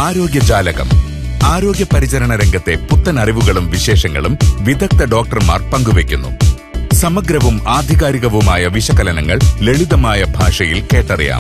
ആരോഗ്യജാലകം ആരോഗ്യ പരിചരണ രംഗത്തെ പുത്തൻ അറിവുകളും വിശേഷങ്ങളും വിദഗ്ധ ഡോക്ടർമാർ പങ്കുവയ്ക്കുന്നു സമഗ്രവും ആധികാരികവുമായ വിശകലനങ്ങൾ ലളിതമായ ഭാഷയിൽ കേട്ടറിയാം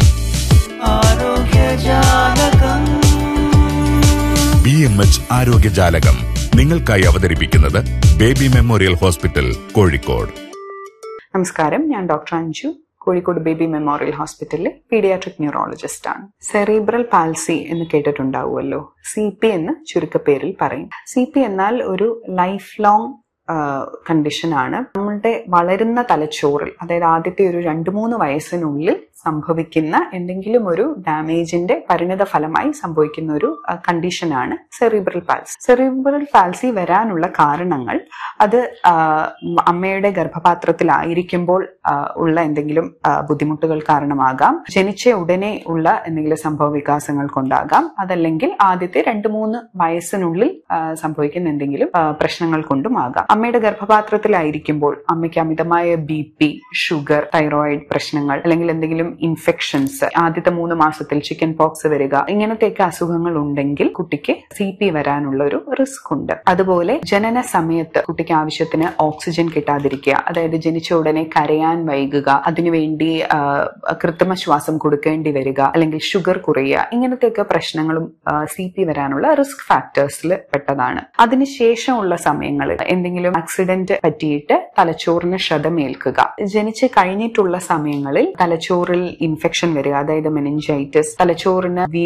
ബി എം എച്ച് ആരോഗ്യജാലകം നിങ്ങൾക്കായി അവതരിപ്പിക്കുന്നത് ബേബി മെമ്മോറിയൽ ഹോസ്പിറ്റൽ കോഴിക്കോട് നമസ്കാരം ഞാൻ doctor Anju Kozhikode baby memorial ഹോസ്പിറ്റലിലെ പീഡിയാട്രിക് ന്യൂറോളജിസ്റ്റ് ആണ് സെറീബ്രൽ പാൽസി എന്ന് കേട്ടിട്ടുണ്ടാവുമല്ലോ സി പി എന്ന് ചുരുക്കപ്പേരിൽ പറയും സി പി എന്നാൽ ഒരു ലൈഫ് ലോങ് കണ്ടീഷനാണ് നമ്മളുടെ വളരുന്ന തലച്ചോറിൽ അതായത് ആദ്യത്തെ ഒരു രണ്ട് മൂന്ന് വയസ്സിനുള്ളിൽ സംഭവിക്കുന്ന എന്തെങ്കിലും ഒരു ഡാമേജിന്റെ പരിണിത ഫലമായി സംഭവിക്കുന്ന ഒരു കണ്ടീഷനാണ് സെറിബ്രൽ പാൽസി സെറിബ്രൽ പാൽസി വരാനുള്ള കാരണങ്ങൾ അത് ആ, അമ്മയുടെ ഗർഭപാത്രത്തിലായിരിക്കുമ്പോൾ ആ, ഉള്ള എന്തെങ്കിലും ആ, ബുദ്ധിമുട്ടുകൾ കാരണമാകാം ജനിച്ച ഉടനെ ഉള്ള എന്തെങ്കിലും സംഭവ വികാസങ്ങൾ കൊണ്ടാകാം അതല്ലെങ്കിൽ ആദ്യത്തെ രണ്ട് മൂന്ന് വയസ്സിനുള്ളിൽ ആ, സംഭവിക്കുന്ന എന്തെങ്കിലും ആ, പ്രശ്നങ്ങൾ കൊണ്ടും ആകാം അമ്മയുടെ ഗർഭപാത്രത്തിലായിരിക്കുമ്പോൾ അമ്മയ്ക്ക് അമിതമായ ബി പി ഷുഗർ തൈറോയിഡ് പ്രശ്നങ്ങൾ അല്ലെങ്കിൽ എന്തെങ്കിലും ഇൻഫെക്ഷൻസ് ആദ്യത്തെ മൂന്ന് മാസത്തിൽ ചിക്കൻ പോക്സ് വരിക ഇങ്ങനത്തെയൊക്കെ അസുഖങ്ങൾ ഉണ്ടെങ്കിൽ കുട്ടിക്ക് സി പി വരാനുള്ള ഒരു റിസ്ക് ഉണ്ട് അതുപോലെ ജനന സമയത്ത് കുട്ടിക്ക് ആവശ്യത്തിന് ഓക്സിജൻ കിട്ടാതിരിക്കുക അതായത് ജനിച്ച ഉടനെ കരയാൻ വൈകുക അതിനുവേണ്ടി ആ, കൃത്രിമ ശ്വാസം കൊടുക്കേണ്ടി വരിക അല്ലെങ്കിൽ ഷുഗർ കുറയുക ഇങ്ങനത്തെയൊക്കെ പ്രശ്നങ്ങളും സി പി വരാനുള്ള റിസ്ക് ഫാക്ടേഴ്സിൽ പെട്ടതാണ് അതിനുശേഷമുള്ള സമയങ്ങളിൽ എന്തെങ്കിലും ആക്സിഡന്റ് പറ്റിയിട്ട് തലച്ചോറിന് ക്ഷതമേൽക്കുക ജനിച്ച് കഴിഞ്ഞിട്ടുള്ള സമയങ്ങളിൽ തലച്ചോറിൽ ഇൻഫെക്ഷൻ വരിക അതായത് മെനിഞ്ചൈറ്റിസ് തലച്ചോറിന്